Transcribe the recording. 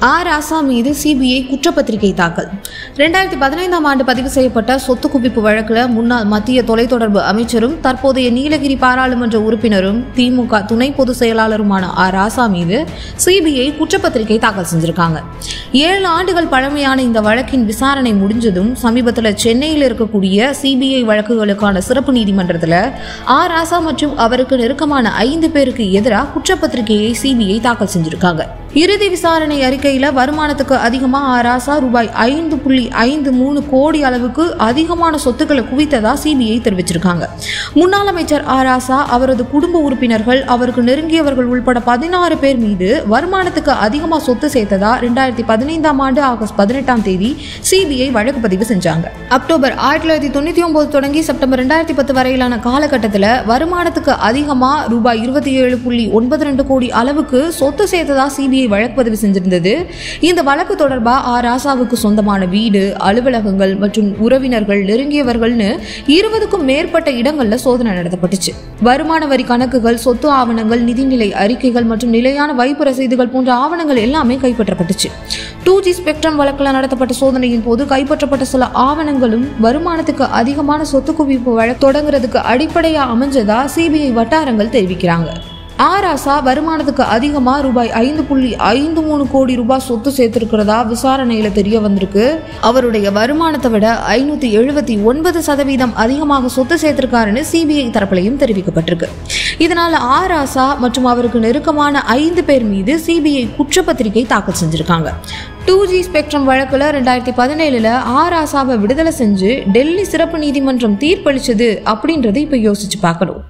R ராசா மீது CBI குற்றப்பத்திரிகை தாக்கல் ரெண்டாயிரத்தி பதினைந்தாம் ஆண்டு பதிவு செய்யப்பட்ட சொத்து குவிப்பு வழக்கில் முன்னாள் மத்திய தொலைத்தொடர்பு அமைச்சரும் தற்போதைய நீலகிரி பாராளுமன்ற உறுப்பினரும் திமுக துணை பொதுச் செயலாளருமான ஆர் ராசா மீது சிபிஐ குற்றப்பத்திரிகை தாக்கல் செஞ்சிருக்காங்க ஏழு ஆண்டுகள் பழமையான இந்த வழக்கின் விசாரணை முடிஞ்சதும் சமீபத்தில் சென்னையில் இருக்கக்கூடிய சிபிஐ வழக்குகளுக்கான சிறப்பு நீதிமன்றத்தில் ஆர் ராசா மற்றும் அவருக்கு நெருக்கமான ஐந்து பேருக்கு எதிராக குற்றப்பத்திரிகையை சிபிஐ தாக்கல் செஞ்சிருக்காங்க இறுதி விசாரணை அறிக்கையில வருமானத்துக்கு அதிகமா ஆராசா ரூபாய் ஐந்து புள்ளி ஐந்து மூணு கோடி அளவுக்கு அதிகமான சொத்துக்களை குவித்ததா சிபிஐ தெரிவிச்சிருக்காங்க முன்னாள் அமைச்சர் ஆராசா அவரது குடும்ப உறுப்பினர்கள் அவருக்கு நெருங்கியவர்கள் உள்பட பதினாறு பேர் மீது வருமானத்துக்கு அதிகமா சொத்து சேர்த்ததா ரெண்டாயிரத்தி பதினைந்தாம் ஆண்டு ஆகஸ்ட் பதினெட்டாம் தேதி சிபிஐ வழக்கு பதிவு செஞ்சாங்க அக்டோபர் ஆயிரத்தி தொள்ளாயிரத்தி தொண்ணூத்தி ஒன்பது தொடங்கி செப்டம்பர் ரெண்டாயிரத்தி பத்து வரையிலான காலகட்டத்தில் வருமானத்துக்கு அதிகமா ரூபாய் இருபத்தி ஏழு புள்ளி ஒன்பது ரெண்டு கோடி அளவுக்கு சொத்து சேர்த்ததா சிபிஐ வழக்கு பதிவு செஞ்சிருந்தது இந்த வழக்கு தொடர்பா ஆ ராசாவுக்கு சொந்தமான வீடு அலுவலகங்கள் மற்றும் உறவினர்கள் நெருங்கியவர்கள்னு இருபதுக்கும் மேற்பட்ட இடங்கள்ல சோதனை நடத்தப்பட்டுச்சு வருமான வரி கணக்குகள் சொத்து ஆவணங்கள் நிதிநிலை அறிக்கைகள் மற்றும் நிலையான வைப்பு ரசீதுகள் போன்ற ஆவணங்கள் எல்லாமே கைப்பற்றப்பட்டுச்சு டூ ஜி ஸ்பெக்ட்ரம் வழக்கில் நடத்தப்பட்ட சோதனையின் போது கைப்பற்றப்பட்ட சில ஆவணங்களும் வருமானத்துக்கு அதிகமான சொத்து குவிப்பு வழக்கு தொடங்குறதுக்கு அடிப்படையா அமைஞ்சதா சிபிஐ வட்டாரங்கள் தெரிவிக்கிறாங்க ஆராசா வருமானத்துக்கு அதிகமாக ரூபாய் ஐந்து புள்ளி ஐந்து மூணு கோடி ரூபாய் சொத்து சேர்த்திருக்கிறதா விசாரணையில் தெரிய வந்திருக்கு அவருடைய வருமானத்தை விட ஐநூற்றி எழுபத்தி ஒன்பது சதவீதம் அதிகமாக சொத்து சேர்த்திருக்காருன்னு சிபிஐ தரப்புலையும் தெரிவிக்கப்பட்டிருக்கு இதனால் ஆராசா மற்றும் அவருக்கு நெருக்கமான ஐந்து பேர் மீது சிபிஐ குற்றப்பத்திரிகை தாக்கல் செஞ்சிருக்காங்க டூ ஜி ஸ்பெக்ட்ரம் வழக்கில் ரெண்டாயிரத்தி பதினேழில் ஆராசாவை விடுதலை செஞ்சு டெல்லி சிறப்பு நீதிமன்றம் தீர்ப்பளிச்சது அப்படின்றது இப்போ யோசிச்சு பார்க்கணும்